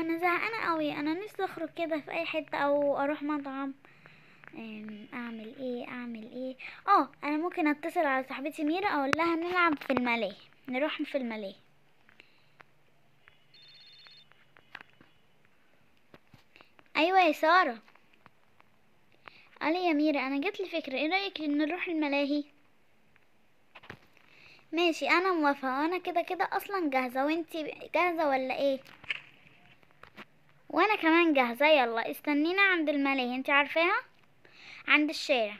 انا زهقانه قوي انا نفسي اخرج كده في اي حته او اروح مطعم أم، اعمل ايه اعمل ايه اه انا ممكن اتصل على صاحبتي ميرا اقول لها نلعب في الملاهي نروح في الملاهي ايوه يا ساره قالي يا ميرا انا جات لي فكره ايه رايك نروح الملاهي ماشي انا موافقه انا كده كده اصلا جاهزه وانتي جاهزه ولا ايه وانا كمان جاهزه يلا استنينا عند الملاهي انتي عارفاها عند الشارع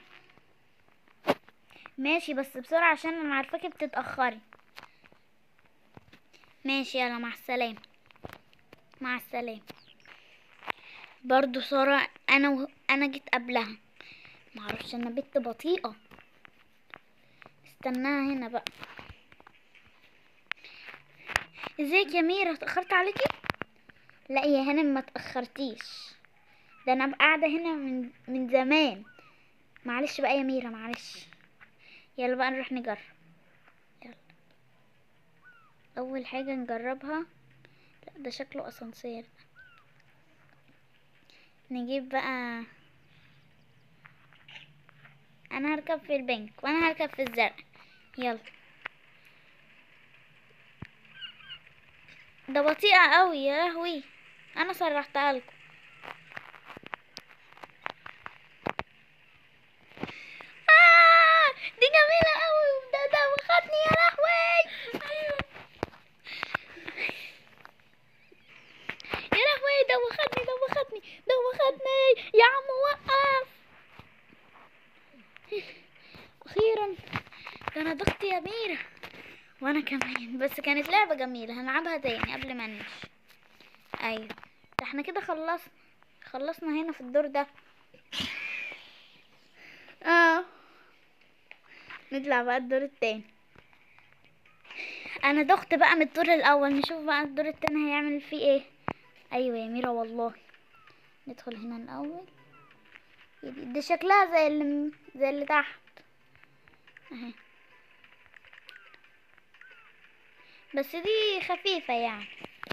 ماشي بس بسرعه عشان انا عارفاكي بتتاخري ماشي يلا مع السلامه مع السلامه برضو ساره انا و... انا جيت قبلها معرفش انا بنت بطيئه استناها هنا بقى ازيك يا ميرا اتاخرت عليكي لا يا هانم ما تاخرتيش ده انا بقى قاعده هنا من من زمان معلش بقى يا ميرا معلش يلا بقى نروح نجرب يلا اول حاجه نجربها لا ده شكله اسانسير نجيب بقى انا هركب في البنك وانا هركب في الزرع يلا ده بطيئة قوي يا لهوي انا سرحتها لكم آه دي جميلة قوي ده ده وخدني يا لهوي أيوة. يا لهوي ده وخدني ده وخدني ده وخدني يا عم وقف اخيرا ده انا ضغط يا ميرا وانا كمان بس كانت لعبة جميلة هنلعبها تاني قبل ما نمشي ايوه ده احنا كده خلصنا خلصنا هنا في الدور ده اه نطلع بقى الدور التاني انا دخت بقى من الدور الاول نشوف بقى الدور التاني هيعمل فيه ايه ايوه يا ميرا والله ندخل هنا الاول دي شكلها زي اللي زي اللي تحت اهي بس دي خفيفة يعني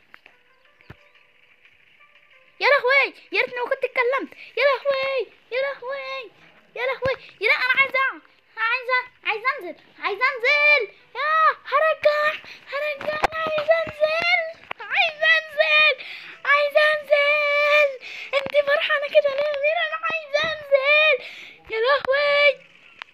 يا لهوي يا ريتني ما كنت اتكلمت يا لهوي يا لهوي يا لهوي يا لا انا عايزة أقع. عايزة عايزة انزل عايزة انزل يا هرجع هرجع عايزة انزل عايزة انزل عايزة انزل انتي فرحانة كده ليه يا ميرا انا عايزة انزل يا لهوي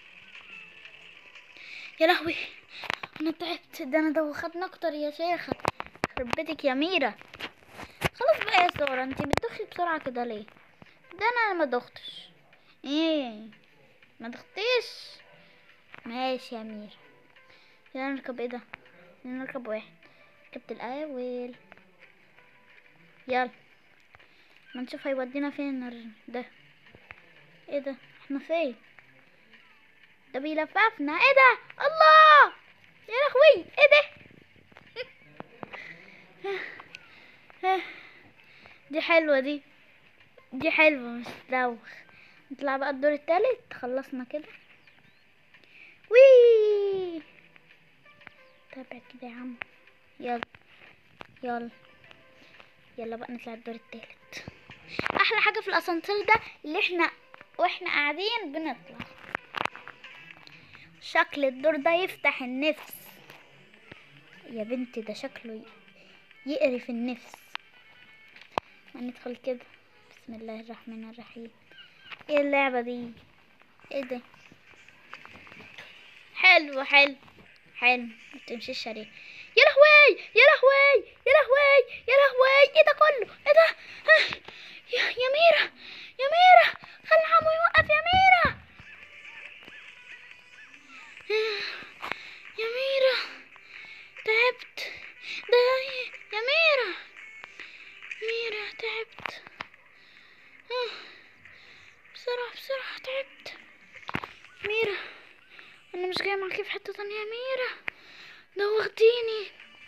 يا لهوي انا تعبت ده انا دوختنا اكتر يا شيخة خرب بيتك يا ميرا خلاص بقى يا سارة انتي بتدخلي بسرعة كده ليه ده انا ما دختش ايه ما دختيش ماشي يا ميرا يلا نركب ايه ده يلا نركب واحد ركبت الاول يلا ما نشوف هيودينا فين الر- ده ايه ده احنا فين ده بيلففنا ايه ده الله يا لهوي ايه ده دي حلوة دي دي حلوة مش تدوخ نطلع بقى الدور التالت خلصنا كده وي تابع كده يا عم يلا يلا يلا بقى نطلع الدور التالت احلى حاجة في الاسانسير ده اللي احنا واحنا قاعدين بنطلع شكل الدور ده يفتح النفس يا بنتي ده شكله ي- يقرف النفس ما ندخل كده بسم الله الرحمن الرحيم ايه اللعبة دي ايه ده حلو حلو حلو ما تمشيش عليه يا لهوي يا لهوي يا لهوي يا لهوي ايه ده كله ايه ده آه، يا يا ميرا يا ميرا خلي عمو يوقف يا ميرا يا ميرا تعبت ده يا ميرا ميرا تعبت آه، بسرعة بسرعة تعبت ميرا انا مش جاية معاكي في حتة تانية يا ميرا دوختيني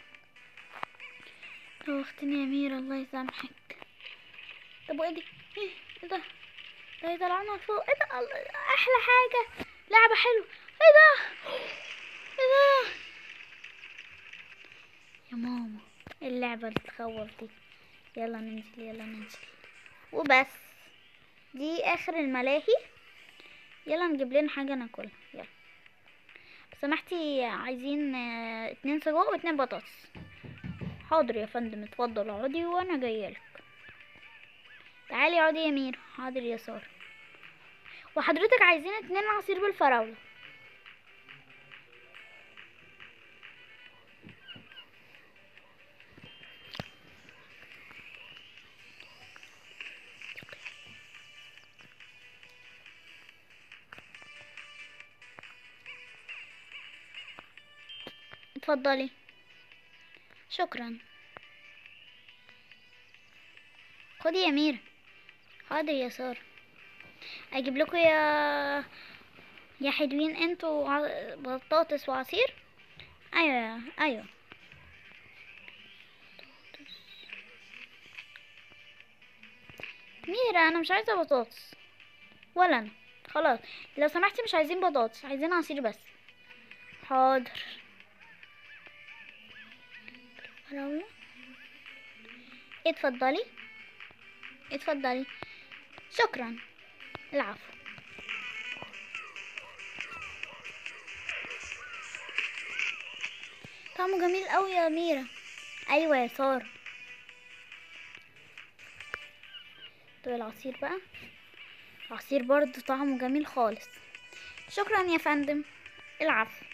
دوختيني يا ميرا الله يسامحك طب وايه دي ايه إيه ده ده يطلعنا لفوق ايه ده الله- احلى حاجة لعبة حلوة ايه ده ايه ده يا ماما إيه اللعبة اللي تخوف دي يلا ننزل يلا ننزل وبس دي اخر الملاهي يلا نجيب لنا حاجة ناكلها يلا سمحتي عايزين آه، اتنين سجق واتنين بطاطس حاضر يا فندم اتفضل اقعدي وانا جايلك تعالي اقعدي يا ميرا حاضر يا سارة وحضرتك عايزين اتنين عصير بالفراولة اتفضلي شكرا خدي يا ميرا حاضر يا سارة اجيب لكم يا يا حلوين انتوا ع- بطاطس وعصير ايوه ايوه ميرا انا مش عايزه بطاطس ولا انا خلاص لو سمحتي مش عايزين بطاطس عايزين عصير بس حاضر فراولة اتفضلي اتفضلي شكرا العفو طعمه جميل قوي يا أميرة أيوة يا سارة طب العصير بقى العصير برضو طعمه جميل خالص شكرا يا فندم العفو